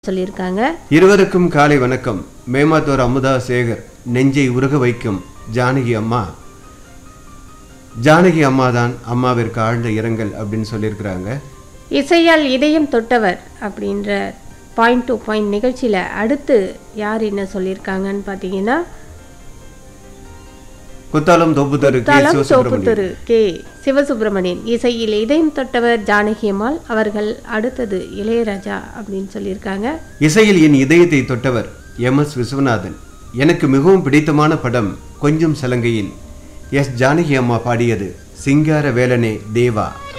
சொல்லியிருக்காங்க இருவருக்கும் காலை வணக்கம் மேமாத்தோர் அமுதா சேகர் நெஞ்சை உருக வைக்கும் ஜானகி அம்மா ஜானகி அம்மா தான் அம்மாவிற்கு ஆழ்ந்த இரங்கல் அப்படின்னு சொல்லியிருக்கிறாங்க இசையால் இதயம் தொட்டவர் அப்படின்ற பாயிண்ட் டு பாயிண்ட் நிகழ்ச்சியில் அடுத்து யார் என்ன சொல்லியிருக்காங்கன்னு பார்த்தீங்கன்னா குத்தாலம் தொப்புத்தரு கே தலம் சிவசுப்பிரமணியன் சோப்புத்தரு கே சிவசுப்பிரமணியன் இசையில் இதயம் தொட்டவர் ஜானகி அம்மாள் அவர்கள் அடுத்தது இளையராஜா அப்படின்னு சொல்லியிருக்காங்க இசையில் என் இதயத்தை தொட்டவர் எம் எஸ் விஸ்வநாதன் எனக்கு மிகவும் பிடித்தமான படம் கொஞ்சம் சலங்கையில் எஸ் ஜானகி அம்மா பாடியது சிங்கார வேலனே தேவா